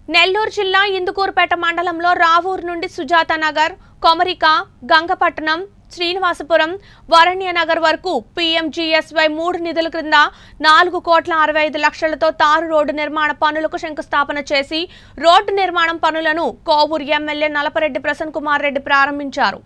నెల్లూరు జిల్లా ఇందుకూరుపేట మండలంలో రావూరు నుండి సుజాత నగర్ కొమరిక గంగపట్నం శ్రీనివాసపురం వరణ్య నగర్ వరకు పీఎంజీఎస్వై మూడు నిధుల క్రింద నాలుగు కోట్ల అరవై ఐదు లక్షలతో తారు రోడ్డు నిర్మాణ పనులకు శంకుస్థాపన చేసి రోడ్డు నిర్మాణం పనులను కోవూరు ఎమ్మెల్యే నలపరెడ్డి ప్రసన్న కుమార్ రెడ్డి ప్రారంభించారు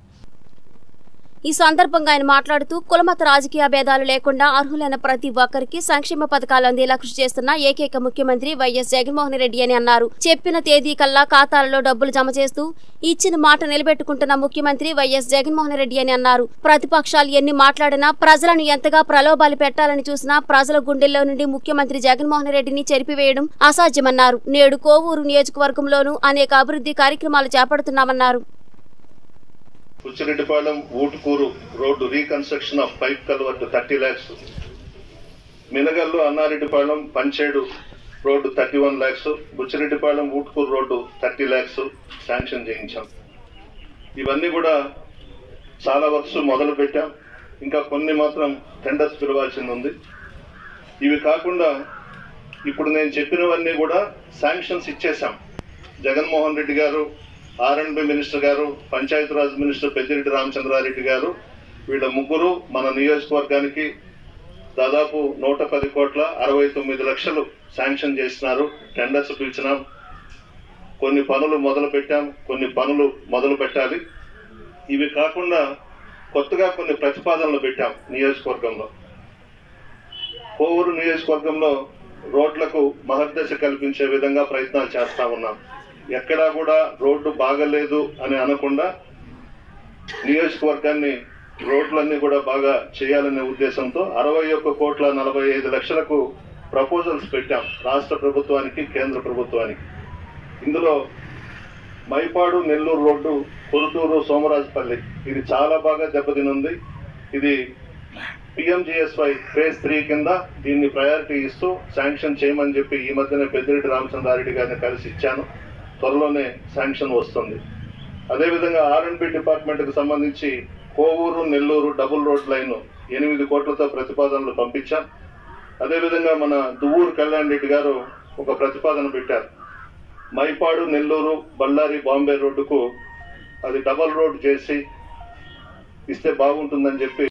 ఈ సందర్భంగా ఆయన మాట్లాడుతూ కులమత రాజకీయ భేదాలు లేకుండా అర్హులైన ప్రతి ఒక్కరికి సంక్షేమ పథకాలు అందేలా కృషి చేస్తున్న ఏకైక ముఖ్యమంత్రి వైఎస్ జగన్మోహన్ రెడ్డి అని అన్నారు చెప్పిన తేదీ కల్లా ఖాతాలలో డబ్బులు జమ చేస్తూ ఇచ్చిన మాట నిలబెట్టుకుంటున్న ముఖ్యమంత్రి వైఎస్ జగన్మోహన్ రెడ్డి అని అన్నారు ప్రతిపక్షాలు ఎన్ని మాట్లాడినా ప్రజలను ఎంతగా ప్రలోభాలు పెట్టాలని చూసినా ప్రజల గుండెల్లో నుండి ముఖ్యమంత్రి జగన్మోహన్ రెడ్డిని చెరిపివేయడం అసాధ్యమన్నారు నేడు కోవూరు నియోజకవర్గంలోనూ అనేక అభివృద్ధి కార్యక్రమాలు చేపడుతున్నామన్నారు Buchireddypalem Utukur road reconstruction of pipe culvert thirty lakhs Minagallu Annareddypalem Panchedu road thirty one lakhs Buchireddypalem Utukur road thirty lakhs sanction చేయించాం ఇవన్నీ కూడా చాలా వర్క్స్ మొదలు పెట్టాం ఇంకా కొన్ని మాత్రం టెండర్స్ పిలవాల్సింది ఉంది ఇవి కాకుండా ఇప్పుడు నేను చెప్పినవన్నీ కూడా శాంక్షన్స్ ఇచ్చేశాం జగన్మోహన్ రెడ్డి గారు ఆర్ఎండ్బి మినిస్టర్ గారు పంచాయతీరాజ్ మినిస్టర్ పెద్దిరెడ్డి రామచంద్రారెడ్డి గారు వీళ్ళ ముగ్గురు మన నియోజకవర్గానికి దాదాపు నూట పది కోట్ల అరవై తొమ్మిది లక్షలు శాంక్షన్ చేసినారు టెండర్స్ పిలిచినాం కొన్ని పనులు మొదలు పెట్టాం కొన్ని పనులు మొదలు పెట్టాలి ఇవి కాకుండా కొత్తగా కొన్ని ప్రతిపాదనలు పెట్టాం నియోజకవర్గంలో కోవూరు నియోజకవర్గంలో రోడ్లకు మహర్దశ కల్పించే విధంగా ప్రయత్నాలు చేస్తా ఉన్నాం ఎక్కడా కూడా రోడ్డు బాగలేదు అని అనకుండా నియోజకవర్గాన్ని రోడ్లన్నీ కూడా బాగా చేయాలనే ఉద్దేశంతో అరవై ఒక్క కోట్ల నలభై ఐదు లక్షలకు ప్రపోజల్స్ పెట్టాం రాష్ట్ర ప్రభుత్వానికి కేంద్ర ప్రభుత్వానికి ఇందులో మైపాడు నెల్లూరు రోడ్డు కొరుటూరు సోమరాజపల్లి ఇది చాలా బాగా దెబ్బతినుంది ఇది పిఎంజిఎస్వై ఫేజ్ త్రీ కింద దీన్ని ప్రయారిటీ ఇస్తూ శాంక్షన్ చేయమని చెప్పి ఈ మధ్యనే పెద్దిరెడ్డి రామచంద్రారెడ్డి గారిని కలిసి ఇచ్చాను త్వరలోనే శాంక్షన్ వస్తుంది అదేవిధంగా ఆర్ఎండ్బి డిపార్ట్మెంట్ కు సంబంధించి Kovur Nellore double road line ఎనిమిది కోట్లతో ప్రతిపాదనలు పంపించాం అదేవిధంగా మన దువ్వూరు కళ్యాణ్ రెడ్డి గారు ఒక ప్రతిపాదన పెట్టారు మైపాడు నెల్లూరు బళ్ళారి బాంబే రోడ్డుకు అది డబల్ రోడ్ చేసి ఇస్తే బాగుంటుందని చెప్పి